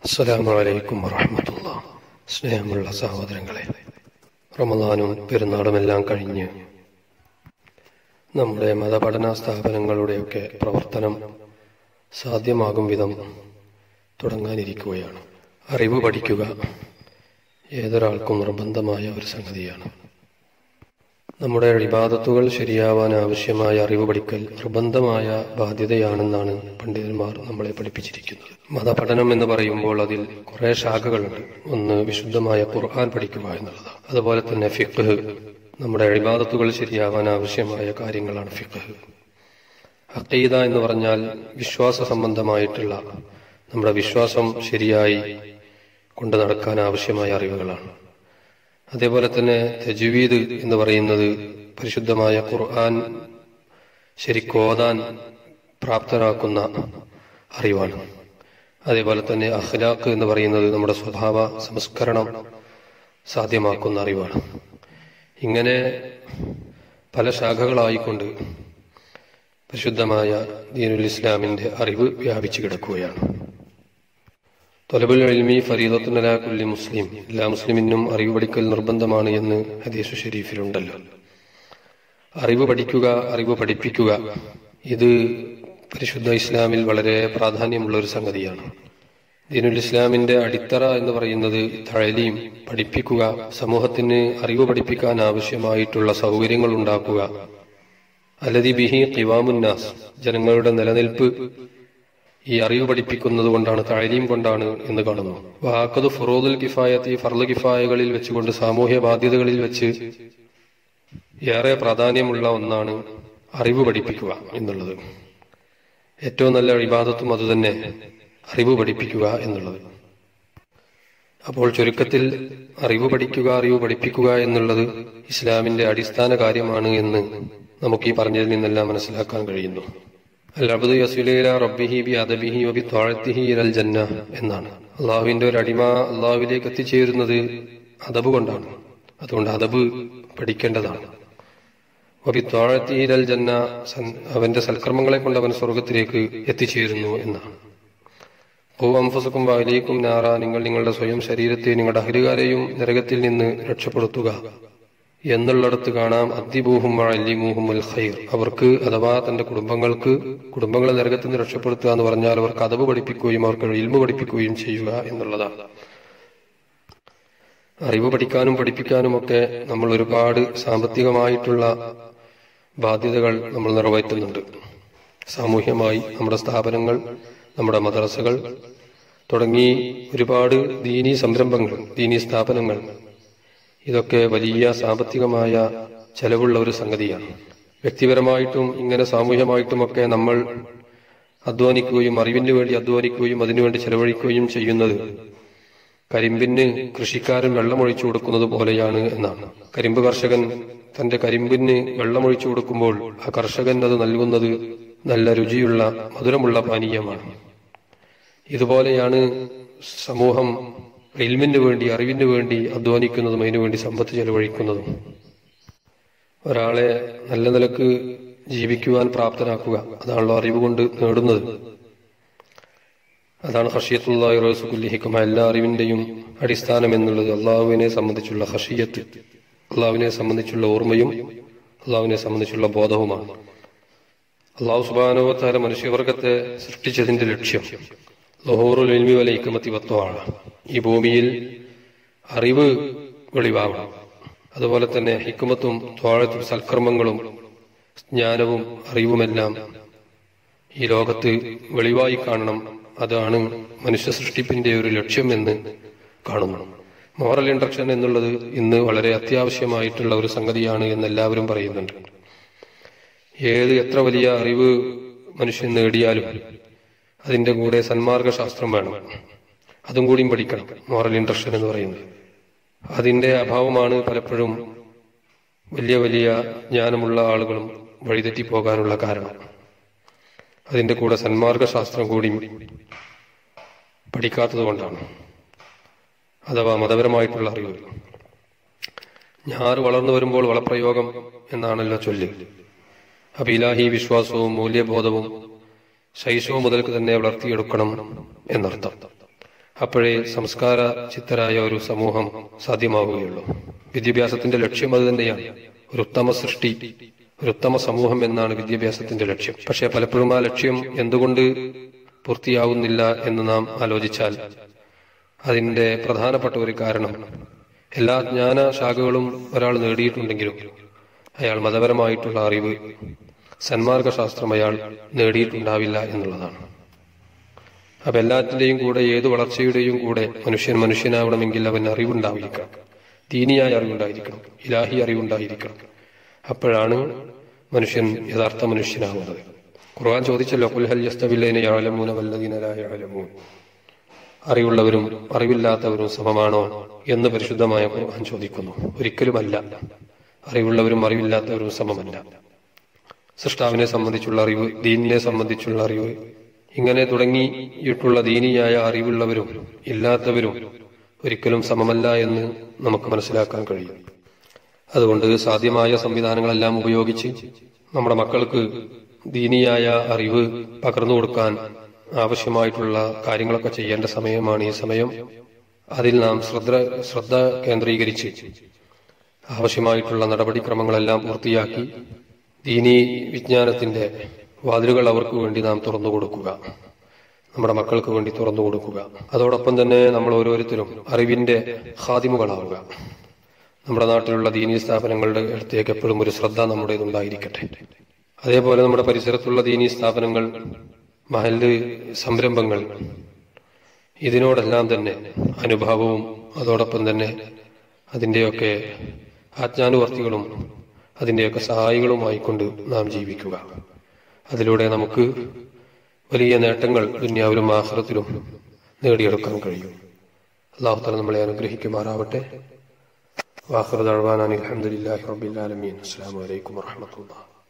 അസ്സലാമു അലൈക്കും വറഹമത്തുള്ള സ്നേഹമുള്ള സഹോദരങ്ങളെ റമദാനും പെരുന്നാളുമെല്ലാം കഴിഞ്ഞ് നമ്മുടെ മതപഠന സ്ഥാപനങ്ങളുടെയൊക്കെ പ്രവർത്തനം സാധ്യമാകും വിധം തുടങ്ങാനിരിക്കുകയാണ് അറിവ് പഠിക്കുക ഏതൊരാൾക്കും നിർബന്ധമായ ഒരു സംഗതിയാണ് നമ്മുടെ ഇബാദത്തുകൾ ശരിയാവാൻ ആവശ്യമായ അറിവ് പഠിക്കൽ നിർബന്ധമായ ബാധ്യതയാണെന്നാണ് പണ്ഡിതന്മാർ നമ്മളെ പഠിപ്പിച്ചിരിക്കുന്നത് മതപഠനം എന്ന് പറയുമ്പോൾ അതിൽ കുറെ ശാഖകളുണ്ട് ഒന്ന് വിശുദ്ധമായ ഖുർആൻ പഠിക്കുക എന്നുള്ളതാണ് അതുപോലെ തന്നെ ഫിഖ് നമ്മുടെ ഇബാദത്തുകൾ ശരിയാവാൻ ആവശ്യമായ കാര്യങ്ങളാണ് ഫിഖ് അഖീദ എന്ന് പറഞ്ഞാൽ വിശ്വാസ സംബന്ധമായിട്ടുള്ള നമ്മുടെ വിശ്വാസം ശരിയായി കൊണ്ടു നടക്കാൻ ആവശ്യമായ അറിവുകളാണ് അതേപോലെ തന്നെ തജ്വീദ് എന്ന് പറയുന്നത് പരിശുദ്ധമായ ഖുർആൻ ശരിക്കോതാൻ പ്രാപ്തരാക്കുന്ന അറിവാണ് അതേപോലെ തന്നെ അഖ്ലാഖ് എന്ന് പറയുന്നത് നമ്മുടെ സ്വഭാവ സംസ്കരണം സാധ്യമാക്കുന്ന അറിവാണ് ഇങ്ങനെ പല ശാഖകളായിക്കൊണ്ട് പരിശുദ്ധമായ ദീനുൽ ഇസ്ലാമിന്റെ അറിവ് വ്യാപിച്ചു കിടക്കുകയാണ് തൊലബുൽ എൽമി ഫരീദത്തുനല കുല്ലി മുസ്ലിം എല്ലാ മുസ്ലിമിനും അറിവ് പഠിക്കൽ നിർബന്ധമാണ് എന്ന് ഹദീസ് ഷെരീഫിലുണ്ടല്ലോ അറിവ് പഠിക്കുക അറിവ് പഠിപ്പിക്കുക ഇത് പരിശുദ്ധ ഇസ്ലാമിൽ വളരെ പ്രാധാന്യമുള്ള ഒരു സംഗതിയാണ് ദീനുൽ ഇസ്ലാമിന്റെ അടിത്തറ എന്ന് പറയുന്നത് തഴലിയും പഠിപ്പിക്കുക സമൂഹത്തിന് അറിവ് പഠിപ്പിക്കാൻ ആവശ്യമായിട്ടുള്ള സൗകര്യങ്ങൾ ഉണ്ടാക്കുക അല്ലതി ബിഹി കിവാമുന്നാസ് ജനങ്ങളുടെ നിലനിൽപ്പ് ഈ അറിവ് പഠിപ്പിക്കുന്നത് കൊണ്ടാണ് താഴെയും കൊണ്ടാണ് എന്ന് കാണുന്നു വാക്കത് ഫുറോദുൽ കിഫായത്തി ഫർദ് കിഫായകളിൽ വെച്ചുകൊണ്ട് സാമൂഹ്യ ബാധ്യതകളിൽ വെച്ച് ഏറെ പ്രാധാന്യമുള്ള ഒന്നാണ് അറിവ് പഠിപ്പിക്കുക എന്നുള്ളത് ഏറ്റവും നല്ല ഇബാദത്തും അതുതന്നെ അറിവ് പഠിപ്പിക്കുക എന്നുള്ളത് അപ്പോൾ ചുരുക്കത്തിൽ അറിവ് പഠിക്കുക അറിവ് പഠിപ്പിക്കുക എന്നുള്ളത് ഇസ്ലാമിന്റെ അടിസ്ഥാന കാര്യമാണ് എന്ന് നമുക്ക് ഈ പറഞ്ഞതിൽ നിന്നെല്ലാം മനസ്സിലാക്കാൻ കഴിയുന്നു അൽഅബ്ദു യസുലീല റബ്ബിഹി ബി അദബിഹി വബി ത്വാഴത്തിഹി ഇലൽ ജന്ന എന്നാണ് അള്ളാഹുവിന്റെ ഒരു അടിമ അള്ളാഹുവിലേക്ക് എത്തിച്ചേരുന്നത് അദബ് കൊണ്ടാണ് അതുകൊണ്ട് അദബ് പഠിക്കേണ്ടതാണ് വബി ത്വാഴത്തിഹി ഇലൽ ജന്ന അവന്റെ സൽക്കർമ്മങ്ങളെ കൊണ്ട് അവൻ സ്വർഗത്തിലേക്ക് എത്തിച്ചേരുന്നു എന്നാണ് ഓ അംഫസുക്കും വാലിയേക്കും നാറ നിങ്ങൾ നിങ്ങളുടെ സ്വയം ശരീരത്തെ നിങ്ങളുടെ അഹരുകാരെയും നരകത്തിൽ നിന്ന് രക്ഷപ്പെടുത്തുക എന്നുള്ളിടത്ത് കാണാം അദ്ദിബൂഹും അല്ലിമൂഹും ഉൽ ഖൈർ അവർക്ക് അഥവാ തന്റെ കുടുംബങ്ങൾക്ക് കുടുംബങ്ങളെ നരകത്തിൽ നിന്ന് രക്ഷപ്പെടുത്തുക എന്ന് പറഞ്ഞാൽ അവർക്ക് അതവ് പഠിപ്പിക്കുകയും അവർക്ക് ഇൽമു പഠിപ്പിക്കുകയും ചെയ്യുക എന്നുള്ളതാണ് അറിവ് പഠിക്കാനും പഠിപ്പിക്കാനും ഒക്കെ നമ്മൾ ഒരുപാട് സാമ്പത്തികമായിട്ടുള്ള ബാധ്യതകൾ നമ്മൾ നിറവേറ്റുന്നുണ്ട് സാമൂഹ്യമായി നമ്മുടെ സ്ഥാപനങ്ങൾ നമ്മുടെ മദ്രസകൾ തുടങ്ങി ഒരുപാട് ദീനീ സംരംഭങ്ങൾ ദീനീ സ്ഥാപനങ്ങൾ ഇതൊക്കെ വലിയ സാമ്പത്തികമായ ചെലവുള്ള ഒരു സംഗതിയാണ് വ്യക്തിപരമായിട്ടും ഇങ്ങനെ സാമൂഹ്യമായിട്ടുമൊക്കെ നമ്മൾ അധ്വാനിക്കുകയും അറിവിന് വേണ്ടി അധ്വാനിക്കുകയും അതിനുവേണ്ടി ചെലവഴിക്കുകയും ചെയ്യുന്നത് കരിമ്പിന് കൃഷിക്കാരൻ വെള്ളമൊഴിച്ചു കൊടുക്കുന്നത് പോലെയാണ് എന്നാണ് കരിമ്പ് കർഷകൻ തന്റെ കരിമ്പിന് വെള്ളമൊഴിച്ചു കൊടുക്കുമ്പോൾ ആ കർഷകൻ അത് നൽകുന്നത് നല്ല രുചിയുള്ള മധുരമുള്ള പാനീയമാണ് ഇതുപോലെയാണ് സമൂഹം ഇൽമിന് വേണ്ടി അറിവിന് വേണ്ടി അധ്വാനിക്കുന്നതും അതിനുവേണ്ടി സമ്പത്ത് ചെലവഴിക്കുന്നതും ഒരാളെ നല്ല നിലക്ക് ജീവിക്കുവാൻ പ്രാപ്തനാക്കുക അതാണല്ലോ അറിവ് കൊണ്ട് നേടുന്നത് അതാണ് ഹഷിയത്തുള്ള റോസുക്കുല്ലിഹിക്കും എല്ലാ അറിവിന്റെയും അടിസ്ഥാനം എന്നുള്ളത് അള്ളാഹുവിനെ സംബന്ധിച്ചുള്ള ഹഷിയത്ത് അള്ളാഹുവിനെ സംബന്ധിച്ചുള്ള ഓർമ്മയും അള്ളാഹുവിനെ സംബന്ധിച്ചുള്ള ബോധവുമാണ് അള്ളാഹു സുബാനുവത്താര മനുഷ്യവർഗത്തെ സൃഷ്ടിച്ചതിന്റെ ലക്ഷ്യം ലഹോറുൽ എൽമി വല ഇക്കമത്തി വത്വമാണ് ഈ ഭൂമിയിൽ അറിവ് വെളിവാകണം അതുപോലെ തന്നെ ഹിക്കുമത്തും ത്വാഴത്തും സൽക്കർമ്മങ്ങളും ജ്ഞാനവും അറിവുമെല്ലാം ഈ ലോകത്ത് വെളിവായി കാണണം അതാണ് മനുഷ്യ സൃഷ്ടിപ്പിന്റെ ഒരു ലക്ഷ്യമെന്ന് കാണുന്നു മോറൽ ഇൻട്രക്ഷൻ എന്നുള്ളത് ഇന്ന് വളരെ അത്യാവശ്യമായിട്ടുള്ള ഒരു സംഗതിയാണ് എന്ന് എല്ലാവരും പറയുന്നുണ്ട് ഏത് എത്ര വലിയ അറിവ് മനുഷ്യൻ നേടിയാലും അതിന്റെ കൂടെ സന്മാർഗ ശാസ്ത്രം വേണം അതും കൂടിയും പഠിക്കണം മോറൽ ഇൻട്രക്ഷൻ എന്ന് പറയുന്നത് അതിന്റെ അഭാവമാണ് പലപ്പോഴും വലിയ വലിയ ജ്ഞാനമുള്ള ആളുകളും വഴിതെറ്റി പോകാനുള്ള കാരണം അതിന്റെ കൂടെ സന്മാർഗ ശാസ്ത്രം കൂടി പഠിക്കാത്തത് കൊണ്ടാണ് അഥവാ മതപരമായിട്ടുള്ള അറിവ് ഞാറ് വളർന്നു വരുമ്പോൾ വളപ്രയോഗം എന്നാണല്ലോ ചൊല്ല് അപ്പൊ ഇലാഹി വിശ്വാസവും മൂല്യബോധവും ശൈശവം മുതൽക്ക് തന്നെ വളർത്തിയെടുക്കണം എന്നർത്ഥം അപ്പോഴേ സംസ്കാര ചിത്തരായ ഒരു സമൂഹം സാധ്യമാവുകയുള്ളൂ വിദ്യാഭ്യാസത്തിന്റെ ലക്ഷ്യം അത് തന്നെയാണ് ഒരു ഉത്തമ സൃഷ്ടി ഒരു ഉത്തമ സമൂഹം എന്നാണ് വിദ്യാഭ്യാസത്തിന്റെ ലക്ഷ്യം പക്ഷേ പലപ്പോഴും ആ ലക്ഷ്യം എന്തുകൊണ്ട് പൂർത്തിയാവുന്നില്ല എന്ന് നാം ആലോചിച്ചാൽ അതിന്റെ പ്രധാനപ്പെട്ട ഒരു കാരണം എല്ലാ ജ്ഞാന ശാഖകളും ഒരാൾ നേടിയിട്ടുണ്ടെങ്കിലും അയാൾ മതപരമായിട്ടുള്ള അറിവ് സന്മാർഗശാസ്ത്രം അയാൾ നേടിയിട്ടുണ്ടാവില്ല എന്നുള്ളതാണ് അപ്പൊ എല്ലാത്തിന്റെയും കൂടെ ഏത് വളർച്ചയുടെയും കൂടെ മനുഷ്യൻ മനുഷ്യനാവണമെങ്കിൽ അവൻ അറിവുണ്ടായിരിക്കണം ദീനിയായ അറിവുണ്ടായിരിക്കണം ഇലാഹി അറിവുണ്ടായിരിക്കണം അപ്പോഴാണ് മനുഷ്യൻ യഥാർത്ഥ മനുഷ്യനാകുന്നത് ഖുർആൻ ചോദിച്ചല്ലോ കുൽഹൽ യസ്തവില്ലൈന യഅലമൂന വല്ലദീന ലാ യഅലമൂൻ അറിവുള്ളവരും അറിവില്ലാത്തവരും സമമാണോ എന്ന് പരിശുദ്ധമായ ഖുർആൻ ചോദിക്കുന്നു ഒരിക്കലുമല്ല അറിവുള്ളവരും അറിവില്ലാത്തവരും സമമല്ല സൃഷ്ടാവിനെ സംബന്ധിച്ചുള്ള അറിവ് ദീനിനെ സംബന്ധിച്ചുള്ള അറിവ് ഇങ്ങനെ തുടങ്ങിയിട്ടുള്ള ദീനിയായ അറിവുള്ളവരും ഇല്ലാത്തവരും ഒരിക്കലും സമമല്ല എന്ന് നമുക്ക് മനസ്സിലാക്കാൻ കഴിയും അതുകൊണ്ട് സാധ്യമായ സംവിധാനങ്ങളെല്ലാം ഉപയോഗിച്ച് നമ്മുടെ മക്കൾക്ക് ദീനിയായ അറിവ് പകർന്നു കൊടുക്കാൻ ആവശ്യമായിട്ടുള്ള കാര്യങ്ങളൊക്കെ ചെയ്യേണ്ട സമയമാണ് ഈ സമയം അതിൽ നാം ശ്രദ്ധ ശ്രദ്ധ കേന്ദ്രീകരിച്ച് ആവശ്യമായിട്ടുള്ള നടപടിക്രമങ്ങളെല്ലാം പൂർത്തിയാക്കി ദീനി വിജ്ഞാനത്തിന്റെ വാതിലുകൾ അവർക്ക് വേണ്ടി നാം തുറന്നു കൊടുക്കുക നമ്മുടെ മക്കൾക്ക് വേണ്ടി തുറന്നു കൊടുക്കുക അതോടൊപ്പം തന്നെ നമ്മൾ ഓരോരുത്തരും അറിവിന്റെ ഹാദിമുകളാവുക നമ്മുടെ നാട്ടിലുള്ള ദീനീ സ്ഥാപനങ്ങളുടെ അടുത്തേക്ക് എപ്പോഴും ഒരു ശ്രദ്ധ നമ്മുടേതുണ്ടായിരിക്കട്ടെ അതേപോലെ നമ്മുടെ പരിസരത്തുള്ള ദീനീ സ്ഥാപനങ്ങൾ മഹല് സംരംഭങ്ങൾ ഇതിനോടെല്ലാം തന്നെ അനുഭാവവും അതോടൊപ്പം തന്നെ അതിന്റെയൊക്കെ ആജ്ഞാനുവർത്തികളും അതിന്റെയൊക്കെ സഹായികളുമായിക്കൊണ്ട് നാം ജീവിക്കുക അതിലൂടെ നമുക്ക് വലിയ നേട്ടങ്ങൾ ദുന്യാവിലും ആഹ്റത്തിലും നേടിയെടുക്കാൻ കഴിയും അള്ളാഹുത്തല നമ്മളെ അനുഗ്രഹിക്കുമാറാവട്ടെ വാഹൃദ് അൽവാനാൻ അലഹമുല്ലാ റബിൻ അസ്സാം വലൈക്കും വാഹമത്തുള്ള